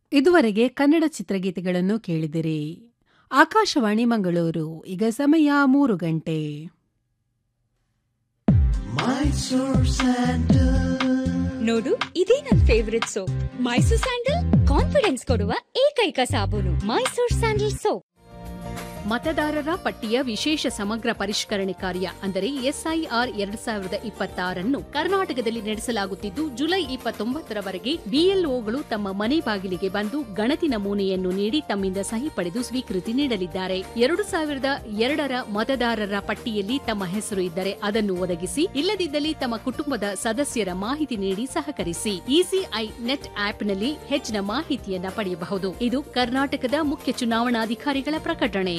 ಇದುವರೆಗೆ ಕನ್ನಡ ಚಿತ್ರಗೀತೆಗಳನ್ನು ಕೇಳಿದಿರಿ ಆಕಾಶವಾಣಿ ಮಂಗಳೂರು ಈಗ ಸಮಯ ಮೂರು ಗಂಟೆ ನೋಡು ಇದೇ ನನ್ favourite soap Mysore sandal confidence ಕೊಡುವ ಏಕೈಕ ಸಾಬೂನು ಮೈಸೂರ್ ಸ್ಯಾಂಡಲ್ ಸೋಪ್ ಮತದಾರರ ಪಟ್ಟಿಯ ವಿಶೇಷ ಸಮಗ್ರ ಪರಿಷ್ಕರಣೆ ಕಾರ್ಯ ಅಂದರೆ ಎಸ್ಐಆರ್ ಎರಡ್ ಸಾವಿರದ ಇಪ್ಪತ್ತಾರನ್ನು ಕರ್ನಾಟಕದಲ್ಲಿ ನಡೆಸಲಾಗುತ್ತಿದ್ದು ಜುಲೈ ಇಪ್ಪತ್ತೊಂಬತ್ತರವರೆಗೆ ಬಿಎಲ್ಒಗಳು ತಮ್ಮ ಮನೆ ಬಾಗಿಲಿಗೆ ಬಂದು ಗಣತಿ ನಮೂನೆಯನ್ನು ನೀಡಿ ತಮ್ಮಿಂದ ಸಹಿ ಪಡೆದು ಸ್ವೀಕೃತಿ ನೀಡಲಿದ್ದಾರೆ ಎರಡು ಸಾವಿರದ ಎರಡರ ಮತದಾರರ ಪಟ್ಟಿಯಲ್ಲಿ ತಮ್ಮ ಹೆಸರು ಇದ್ದರೆ ಅದನ್ನು ಒದಗಿಸಿ ಇಲ್ಲದಿದ್ದಲ್ಲಿ ತಮ್ಮ ಕುಟುಂಬದ ಸದಸ್ಯರ ಮಾಹಿತಿ ನೀಡಿ ಸಹಕರಿಸಿ ಇಸಿಐ ನೆಟ್ ಆಪ್ನಲ್ಲಿ ಹೆಚ್ಚಿನ ಮಾಹಿತಿಯನ್ನ ಪಡೆಯಬಹುದು ಇದು ಕರ್ನಾಟಕದ ಮುಖ್ಯ ಚುನಾವಣಾಧಿಕಾರಿಗಳ ಪ್ರಕಟಣೆ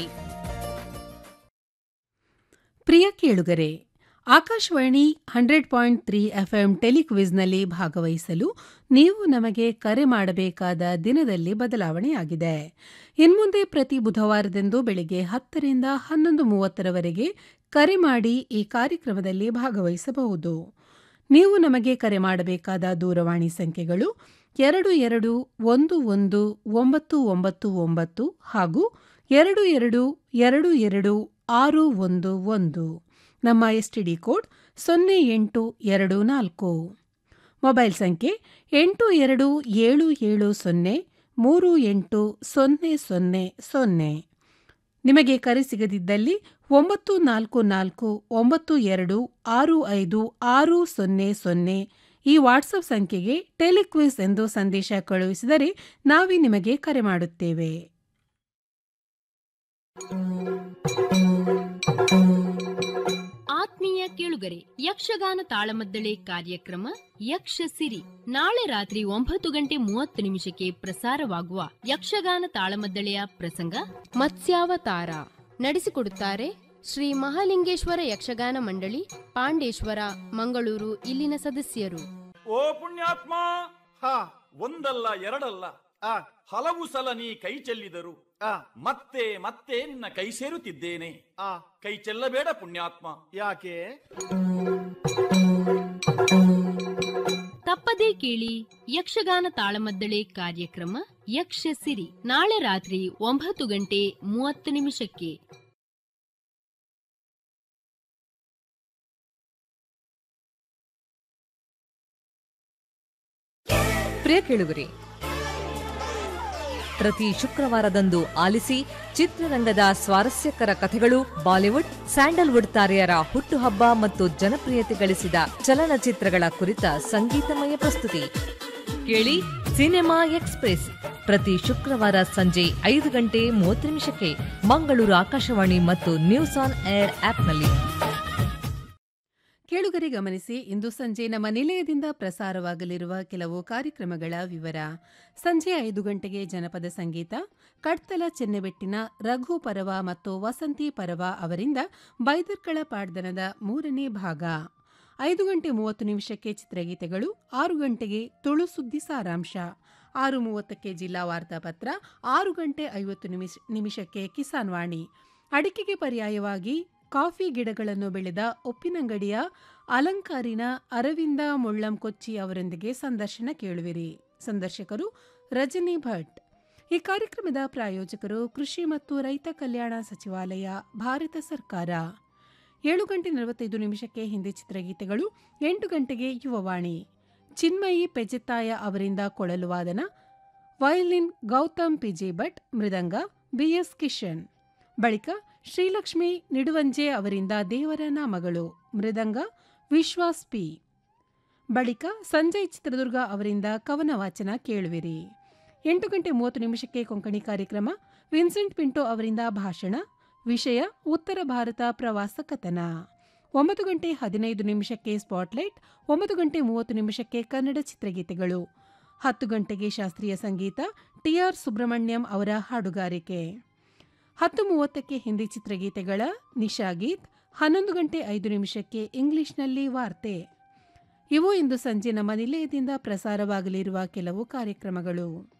ಪ್ರಿಯ ಕೇಳುಗರೆ Akashvani hundred point three FM ಟೆಲಿಕ್ವಿಜ್ನಲ್ಲಿ ಭಾಗವಹಿಸಲು ನೀವು ನಮಗೆ ಕರೆ ಮಾಡಬೇಕಾದ ದಿನದಲ್ಲಿ ಬದಲಾವಣೆಯಾಗಿದೆ ಇನ್ಮುಂದೆ ಪ್ರತಿ ಬುಧವಾರದಂದು ಬೆಳಿಗ್ಗೆ ಹತ್ತರಿಂದ ಹನ್ನೊಂದು ಮೂವತ್ತರವರೆಗೆ ಕರೆ ಮಾಡಿ ಈ ಕಾರ್ಯಕ್ರಮದಲ್ಲಿ ಭಾಗವಹಿಸಬಹುದು ನೀವು ನಮಗೆ ಕರೆ ಮಾಡಬೇಕಾದ ದೂರವಾಣಿ ಸಂಖ್ಯೆಗಳು ಎರಡು ಎರಡು ಒಂದು ಒಂದು ಒಂಬತ್ತು ಒಂಬತ್ತು ಒಂಬತ್ತು ಹಾಗೂ ಎರಡು ಎರಡು ಎರಡು ಎರಡು ಆರು ಒಂದು ಒಂದು ನಮ್ಮ ಎಸ್ಟಿಡಿ ಕೋಡ್ ಸೊನ್ನೆ ಎಂಟು ಎರಡು ನಾಲ್ಕು ಮೊಬೈಲ್ ಸಂಖ್ಯೆ ಎಂಟು ಎರಡು ಏಳು ಏಳು ಸೊನ್ನೆ ಮೂರು ಎಂಟು ಸೊನ್ನೆ ಸೊನ್ನೆ ಸೊನ್ನೆ ನಿಮಗೆ ಕರೆ ಸಿಗದಿದ್ದಲ್ಲಿ ಒಂಬತ್ತು ನಾಲ್ಕು ನಾಲ್ಕು ಒಂಬತ್ತು ಎರಡು ಆರು ಐದು ಆರು ಸೊನ್ನೆ ಸೊನ್ನೆ ಈ ವಾಟ್ಸಪ್ ಸಂಖ್ಯೆಗೆ ಟೆಲಿಕ್ವಿಸ್ ಎಂದು ಸಂದೇಶ ಕಳುಹಿಸಿದರೆ ನಾವೇ ನಿಮಗೆ ಕರೆ ಮಾಡುತ್ತೇವೆ ಆತ್ಮೀಯ ಕೇಳುಗರೆ ಯಕ್ಷಗಾನ ತಾಳಮದ್ದಳೆ ಕಾರ್ಯಕ್ರಮ ಯಕ್ಷ ಸಿರಿ ನಾಳೆ ರಾತ್ರಿ ಒಂಬತ್ತು ಗಂಟೆ ಮೂವತ್ತು ನಿಮಿಷಕ್ಕೆ ಪ್ರಸಾರವಾಗುವ ಯಕ್ಷಗಾನ ತಾಳಮದ್ದಳೆಯ ಪ್ರಸಂಗ ಮತ್ಸ್ಯಾವತಾರ ನಡೆಸಿಕೊಡುತ್ತಾರೆ ಶ್ರೀ ಮಹಾಲಿಂಗೇಶ್ವರ ಯಕ್ಷಗಾನ ಮಂಡಳಿ ಪಾಂಡೇಶ್ವರ ಮಂಗಳೂರು ಇಲ್ಲಿನ ಸದಸ್ಯರು ಓ ಪುಣ್ಯಾತ್ಮ ಹಾ ಒಂದಲ್ಲ ಎರಡಲ್ಲ ಆ ಹಲವು ಸಲ ನೀ ಕೈ ಚೆಲ್ಲಿದರು ಆ ಮತ್ತೆ ಮತ್ತೆ ನಿನ್ನ ಕೈ ಸೇರುತ್ತಿದ್ದೇನೆ ಆ ಕೈ ಚೆಲ್ಲಬೇಡ ಪುಣ್ಯಾತ್ಮ ಯಾಕೆ ತಪ್ಪದೇ ಕೇಳಿ ಯಕ್ಷಗಾನ ತಾಳಮದ್ದಳೆ ಕಾರ್ಯಕ್ರಮ ಯಕ್ಷ ಸಿರಿ ನಾಳೆ ರಾತ್ರಿ ಒಂಬತ್ತು ಗಂಟೆ ಮೂವತ್ತು ನಿಮಿಷಕ್ಕೆ ಪ್ರಿಯ ಕೇಳುಗರೆ ಪ್ರತಿ ಶುಕ್ರವಾರದಂದು ಆಲಿಸಿ ಚಿತ್ರರಂಗದ ಸ್ವಾರಸ್ಯಕರ ಕಥೆಗಳು ಬಾಲಿವುಡ್ ಸ್ಯಾಂಡಲ್ವುಡ್ ತಾರೆಯರ ಹುಟ್ಟುಹಬ್ಬ ಮತ್ತು ಜನಪ್ರಿಯತೆ ಗಳಿಸಿದ ಚಲನಚಿತ್ರಗಳ ಕುರಿತ ಸಂಗೀತಮಯ ಪ್ರಸ್ತುತಿ ಕೇಳಿ ಸಿನಿಮಾ ಎಕ್ಸ್ಪ್ರೆಸ್ ಪ್ರತಿ ಶುಕ್ರವಾರ ಸಂಜೆ ಐದು ಗಂಟೆ ಮೂವತ್ತು ನಿಮಿಷಕ್ಕೆ ಮಂಗಳೂರು ಆಕಾಶವಾಣಿ ಮತ್ತು ನ್ಯೂಸ್ ಆನ್ ಏರ್ ಆಪ್ನಲ್ಲಿ ಕೇಳುಗರೆ ಗಮನಿಸಿ ಇಂದು ಸಂಜೆ ನಮ್ಮ ನಿಲಯದಿಂದ ಪ್ರಸಾರವಾಗಲಿರುವ ಕೆಲವು ಕಾರ್ಯಕ್ರಮಗಳ ವಿವರ ಸಂಜೆ ಐದು ಗಂಟೆಗೆ ಜನಪದ ಸಂಗೀತ ಕಡ್ತಲ ಚೆನ್ನೆಬೆಟ್ಟಿನ ರಘು ಪರವ ಮತ್ತು ವಸಂತಿ ಪರವ ಅವರಿಂದ ಬೈದರ್ಕಳ ಪಾಡ್ದನದ ಮೂರನೇ ಭಾಗ ಐದು ಗಂಟೆ ಮೂವತ್ತು ನಿಮಿಷಕ್ಕೆ ಚಿತ್ರಗೀತೆಗಳು ಆರು ಗಂಟೆಗೆ ತುಳು ಸುದ್ದಿ ಸಾರಾಂಶ ಆರು ಮೂವತ್ತಕ್ಕೆ ಜಿಲ್ಲಾ ವಾರ್ತಾಪತ್ರ ಆರು ಗಂಟೆ ಐವತ್ತು ನಿಮಿಷ ನಿಮಿಷಕ್ಕೆ ಕಿಸಾನ್ ವಾಣಿ ಅಡಿಕೆಗೆ ಪರ್ಯಾಯವಾಗಿ ಕಾಫಿ ಗಿಡಗಳನ್ನು ಬೆಳೆದ ಉಪ್ಪಿನಂಗಡಿಯ ಅಲಂಕಾರಿನ ಅರವಿಂದ ಮುಳ್ಳಂ ಕೊಚ್ಚಿ ಅವರೊಂದಿಗೆ ಸಂದರ್ಶನ ಕೇಳುವಿರಿ ಸಂದರ್ಶಕರು ರಜನಿ ಭಟ್ ಈ ಕಾರ್ಯಕ್ರಮದ ಪ್ರಾಯೋಜಕರು ಕೃಷಿ ಮತ್ತು ರೈತ ಕಲ್ಯಾಣ ಸಚಿವಾಲಯ ಭಾರತ ಸರ್ಕಾರ ಏಳು ಗಂಟೆ ನಲವತ್ತೈದು ನಿಮಿಷಕ್ಕೆ ಹಿಂದಿ ಚಿತ್ರಗೀತೆಗಳು ಎಂಟು ಗಂಟೆಗೆ ಯುವವಾಣಿ ಚಿನ್ಮಯಿ ಪೆಜೆತ್ತಾಯ ಅವರಿಂದ ಕೊಳಲು ವಾದನ violin Gautam P J Bhat mridanga B S Kishan ಬಳಿಕ ಶ್ರೀಲಕ್ಷ್ಮಿ ನಿಡುವಂಜೆ ಅವರಿಂದ ದೇವರ ನಾಮಗಳು ಮೃದಂಗ ವಿಶ್ವಾಸ್ ಪಿ ಬಳಿಕ ಸಂಜಯ್ ಚಿತ್ರದುರ್ಗ ಅವರಿಂದ ಕವನ ವಾಚನ ಕೇಳುವಿರಿ ಎಂಟು ಗಂಟೆ ಮೂವತ್ತು ನಿಮಿಷಕ್ಕೆ ಕೊಂಕಣಿ ಕಾರ್ಯಕ್ರಮ ವಿನ್ಸೆಂಟ್ ಪಿಂಟೋ ಅವರಿಂದ ಭಾಷಣ ವಿಷಯ ಉತ್ತರ ಭಾರತ ಪ್ರವಾಸ ಕಥನ ಒಂಬತ್ತು ಗಂಟೆ ಹದಿನೈದು ನಿಮಿಷಕ್ಕೆ ಸ್ಪಾಟ್ಲೈಟ್ ಒಂಬತ್ತು ಗಂಟೆ ಮೂವತ್ತು ನಿಮಿಷಕ್ಕೆ ಕನ್ನಡ ಚಿತ್ರಗೀತೆಗಳು ಹತ್ತು ಗಂಟೆಗೆ ಶಾಸ್ತ್ರೀಯ ಸಂಗೀತ ಟಿಆರ್ ಸುಬ್ರಹ್ಮಣ್ಯಂ ಅವರ ಹಾಡುಗಾರಿಕೆ ಹತ್ತು ಮೂವತ್ತಕ್ಕೆ ಹಿಂದಿ ಚಿತ್ರಗೀತೆಗಳ ನಿಶಾಗೀತ್ ಹನ್ನೊಂದು ಗಂಟೆ ಐದು ನಿಮಿಷಕ್ಕೆ ಇಂಗ್ಲಿಷ್ನಲ್ಲಿ ವಾರ್ತೆ ಇವು ಇಂದು ಸಂಜೆ ನಮ್ಮ ನಿಲಯದಿಂದ ಪ್ರಸಾರವಾಗಲಿರುವ ಕೆಲವು ಕಾರ್ಯಕ್ರಮಗಳು